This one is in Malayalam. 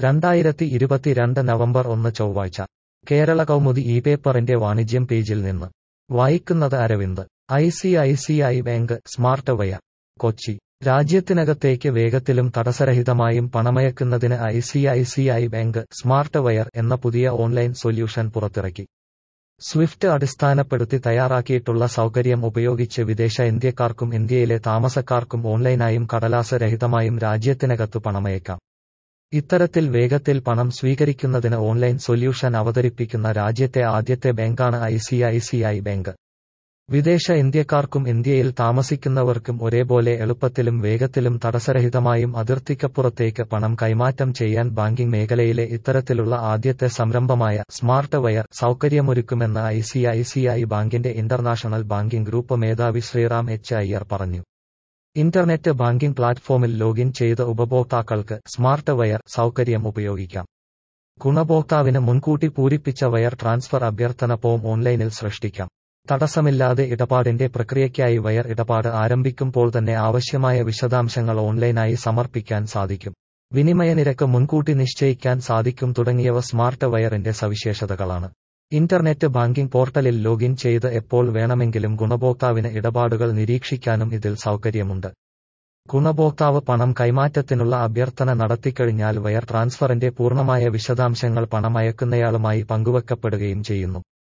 രണ്ടായിരത്തി ഇരുപത്തിരണ്ട് നവംബർ ഒന്ന് ചൊവ്വാഴ്ച കേരള കൗമുദി ഈ പേപ്പറിന്റെ വാണിജ്യം പേജിൽ നിന്ന് വായിക്കുന്നത് Aravind I C I C I bank smart wire Kochi രാജ്യത്തിനകത്തേക്ക് വേഗത്തിലും തടസ്സരഹിതമായും പണമയക്കുന്നതിന് I C I C I bank smart wire എന്ന പുതിയ ഓൺലൈൻ സൊല്യൂഷൻ പുറത്തിറക്കി സ്വിഫ്റ്റ് അടിസ്ഥാനപ്പെടുത്തി തയ്യാറാക്കിയിട്ടുള്ള സൗകര്യം ഉപയോഗിച്ച് വിദേശ ഇന്ത്യക്കാർക്കും ഇന്ത്യയിലെ താമസക്കാർക്കും ഓൺലൈനായും കടലാസ രഹിതമായും രാജ്യത്തിനകത്തു പണമയക്കാം ഇത്തരത്തിൽ വേഗത്തിൽ പണം സ്വീകരിക്കുന്നതിന് ഓൺലൈൻ സൊല്യൂഷൻ അവതരിപ്പിക്കുന്ന രാജ്യത്തെ ആദ്യത്തെ ബാങ്കാണ് I C I C I bank വിദേശ ഇന്ത്യക്കാർക്കും ഇന്ത്യയിൽ താമസിക്കുന്നവർക്കും ഒരേപോലെ എളുപ്പത്തിലും വേഗത്തിലും തടസ്സരഹിതമായും അതിർത്തിക്കപ്പുറത്തേക്ക് പണം കൈമാറ്റം ചെയ്യാൻ ബാങ്കിംഗ് മേഖലയിലെ ഇത്തരത്തിലുള്ള ആദ്യത്തെ സംരംഭമായ സ്മാർട്ട് വയർ സൗകര്യമൊരുക്കുമെന്ന് I C I C I ബാങ്കിന്റെ ഇന്റർനാഷണൽ ബാങ്കിംഗ് ഗ്രൂപ്പ് മേധാവി ശ്രീറാം എച്ച് അയ്യർ പറഞ്ഞു ഇന്റർനെറ്റ് ബാങ്കിംഗ് പ്ലാറ്റ്ഫോമിൽ ലോഗിൻ ചെയ്ത ഉപഭോക്താക്കൾക്ക് സ്മാർട്ട് വയർ സൗകര്യം ഉപയോഗിക്കാം ഗുണഭോക്താവിന് മുൻകൂട്ടി പൂരിപ്പിച്ച വയർ ട്രാൻസ്ഫർ അഭ്യർത്ഥന ഫോം ഓൺലൈനിൽ സൃഷ്ടിക്കാം തടസ്സമില്ലാതെ ഇടപാടിന്റെ പ്രക്രിയയ്ക്കായി വയർ ഇടപാട് ആരംഭിക്കുമ്പോൾ തന്നെ ആവശ്യമായ വിശദാംശങ്ങൾ ഓൺലൈനായി സമർപ്പിക്കാൻ സാധിക്കും വിനിമയ നിരക്ക് മുൻകൂട്ടി നിശ്ചയിക്കാൻ സാധിക്കും തുടങ്ങിയവ സ്മാർട്ട് വയറിന്റെ സവിശേഷതകളാണ് ഇന്റർനെറ്റ് ബാങ്കിംഗ് പോർട്ടലിൽ ലോഗിൻ ചെയ്ത് എപ്പോൾ വേണമെങ്കിലും ഗുണഭോക്താവിന് ഇടപാടുകൾ നിരീക്ഷിക്കാനും ഇതിൽ സൗകര്യമുണ്ട് ഗുണഭോക്താവ് പണം കൈമാറ്റത്തിനുള്ള അഭ്യർത്ഥന നടത്തിക്കഴിഞ്ഞാൽ വയർ ട്രാൻസ്ഫറിന്റെ പൂർണ്ണമായ വിശദാംശങ്ങൾ പണം അയക്കുന്നയാളുമായി പങ്കുവെക്കപ്പെടുകയും ചെയ്യുന്നു